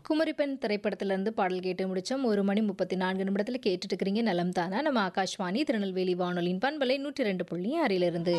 குமரிப்பெண் திரைப்படத்திலிருந்து பாடல் கேட்டு முடிச்சோம் ஒரு மணி முப்பத்தி நான்கு நிமிடத்தில் கேட்டுட்டு இருக்கிறீங்க நலம் தானா நம்ம ஆகாஷ்வாணி திருநெல்வேலி வானொலியின் பண்பலை நூற்றி ரெண்டு புள்ளி ஆறிலிருந்து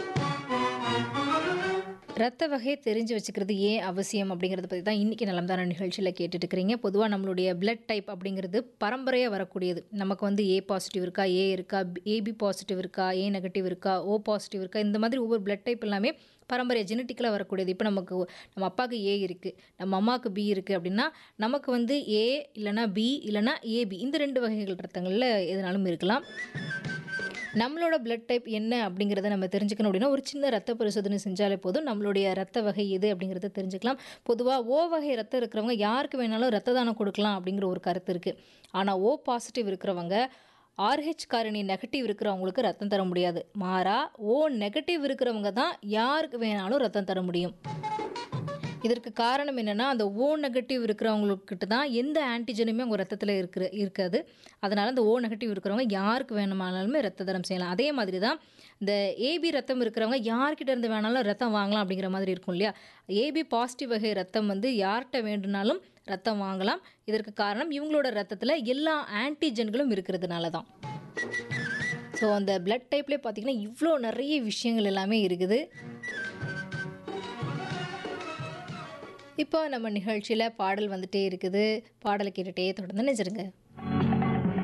ரத்த வகை தெரிஞ்சு வச்சுக்கிறது ஏன் அவசியம் அப்படிங்கிறத பற்றி தான் இன்றைக்கி நலம்தான நிகழ்ச்சியில் கேட்டுட்டு இருக்கிறீங்க பொதுவாக நம்மளுடைய பிளட் டைப் அப்படிங்கிறது பரம்பரையாக வரக்கூடியது நமக்கு வந்து ஏ பாசிட்டிவ் இருக்கா ஏ இருக்கா ஏபி பாசிட்டிவ் இருக்கா ஏ நெகட்டிவ் இருக்கா ஓ பாசிட்டிவ் இருக்கா இந்த மாதிரி ஒவ்வொரு பிளட் டைப் எல்லாமே பரம்பரை ஜெனட்டிக்கலாக வரக்கூடியது இப்போ நமக்கு நம்ம அப்பாவுக்கு ஏ இருக்குது நம்ம அம்மாவுக்கு பி இருக்குது அப்படின்னா நமக்கு வந்து ஏ இல்லைனா பி இல்லைனா ஏபி இந்த ரெண்டு வகைகள் ரத்தங்களில் எதுனாலும் இருக்கலாம் நம்மளோட பிளட் டைப் என்ன அப்படிங்கிறத நம்ம தெரிஞ்சுக்கணும் அப்படின்னா ஒரு சின்ன ரத்த பரிசோதனை செஞ்சாலே போதும் நம்மளுடைய ரத்த வகை எது அப்படிங்கிறத தெரிஞ்சுக்கலாம் பொதுவாக ஓ வகை ரத்தம் இருக்கிறவங்க யாருக்கு வேணாலும் ரத்த தானம் கொடுக்கலாம் அப்படிங்கிற ஒரு கருத்து இருக்குது ஆனால் ஓ பாசிட்டிவ் இருக்கிறவங்க ஆர்ஹெச் காரணி நெகட்டிவ் இருக்கிறவங்களுக்கு ரத்தம் தர முடியாது மாறா ஓ நெகட்டிவ் இருக்கிறவங்க தான் யாருக்கு வேணாலும் ரத்தம் தர முடியும் இதற்கு காரணம் என்னென்னா அந்த ஓ நெகட்டிவ் இருக்கிறவங்கக்கிட்ட தான் எந்த ஆன்டிஜனுமே அவங்க ரத்தத்தில் இருக்கிற இருக்காது அதனால் அந்த ஓ நெகட்டிவ் இருக்கிறவங்க யாருக்கு வேணுமானாலுமே ரத்த தானம் செய்யலாம் அதே மாதிரி தான் இந்த ஏபி ரத்தம் இருக்கிறவங்க யார்கிட்ட இருந்து வேணாலும் ரத்தம் வாங்கலாம் அப்படிங்கிற மாதிரி இருக்கும் இல்லையா ஏபி பாசிட்டிவ் வகை ரத்தம் வந்து யார்கிட்ட வேண்டுனாலும் ரத்தம் வாங்கலாம் இதற்கு காரணம் இவங்களோட ரத்தத்தில் எல்லா ஆன்டிஜன்களும் இருக்கிறதுனால தான் ஸோ அந்த பிளட் டைப்லேயே பார்த்திங்கன்னா இவ்வளோ நிறைய விஷயங்கள் எல்லாமே இருக்குது இப்போ நம்ம நிகழ்ச்சியில் பாடல் வந்துட்டே இருக்குது பாடலை கேட்டுகிட்டே தொடர்ந்து நினைச்சிருங்க